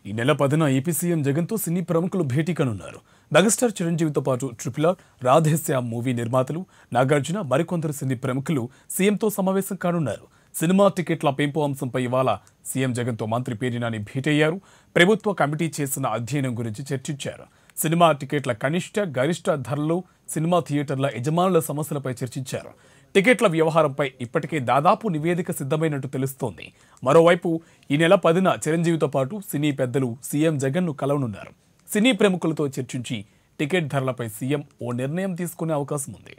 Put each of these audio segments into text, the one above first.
ఈ నెల పదిన ఏపీ సీఎం జగన్తో సినీ ప్రముఖులు భేటీ కానున్నారు మెగాస్టార్ చిరంజీవితో పాటు ట్రిపుల్ ఆర్ రాధేశ్యామ్ మూవీ నిర్మాతలు నాగార్జున మరికొందరు సినీ ప్రముఖులు సీఎంతో సమావేశం కానున్నారు సినిమా టికెట్ల పెంపు అంశంపై ఇవాళ సీఎం జగన్తో మంత్రి పేరినాని భేటయ్యారు ప్రభుత్వ కమిటీ చేసిన అధ్యయనం గురించి చర్చించారు సినిమా టికెట్ల కనిష్ట గరిష్ట ధరలు సినిమా థియేటర్ల యజమానుల సమస్యలపై చర్చించారు టికెట్ల వ్యవహారంపై ఇప్పటికే దాదాపు నివేదిక సిద్ధమైనట్టు తెలుస్తోంది మరోవైపు ఈ నెల పదిన చిరంజీవితో పాటు సినీ పెద్దలు సీఎం జగన్ను కలవనున్నారు సినీ ప్రముఖులతో చర్చించి టికెట్ ధరలపై సీఎం ఓ నిర్ణయం తీసుకునే అవకాశం ఉంది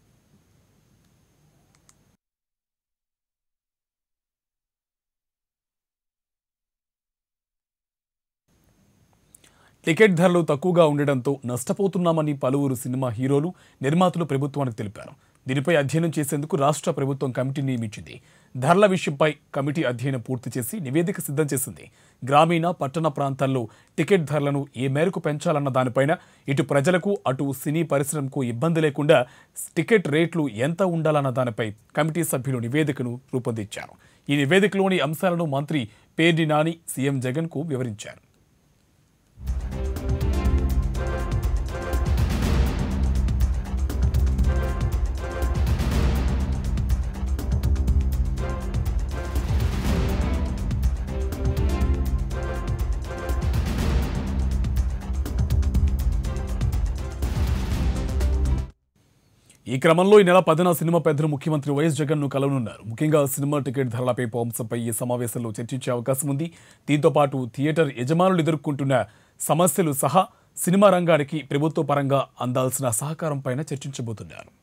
టికెట్ ధరలు తక్కువగా ఉండడంతో నష్టపోతున్నామని పలువురు సినిమా హీరోలు నిర్మాతలు ప్రభుత్వానికి తెలిపారు దీనిపై అధ్యయనం చేసేందుకు రాష్ట్ర ప్రభుత్వం కమిటీ నియమించింది ధరల విషయంపై కమిటీ అధ్యయనం పూర్తి చేసి నివేదిక సిద్ధం చేసింది గ్రామీణ పట్టణ ప్రాంతాల్లో టికెట్ ధరలను ఏ మేరకు పెంచాలన్న దానిపైన ఇటు ప్రజలకు అటు సినీ పరిశ్రమకు ఇబ్బంది లేకుండా టికెట్ రేట్లు ఎంత ఉండాలన్న దానిపై కమిటీ సభ్యులు నివేదికను రూపొందించారు ఈ నివేదికలోని అంశాలను మంత్రి పేర్ని నాని సీఎం జగన్కు వివరించారు ఈ క్రమంలో ఈ నెల పదిన సినిమా పెద్దలు ముఖ్యమంత్రి వైఎస్ జగన్ ను కలవనున్నారు ముఖ్యంగా సినిమా టికెట్ ధరలపై అంశంపై ఈ సమావేశంలో చర్చించే అవకాశం ఉంది దీంతో పాటు థియేటర్ యజమానులు ఎదుర్కొంటున్న సమస్యలు సహా సినిమా రంగానికి ప్రభుత్వ పరంగా అందాల్సిన సహకారం పైన చర్చించబోతున్నారు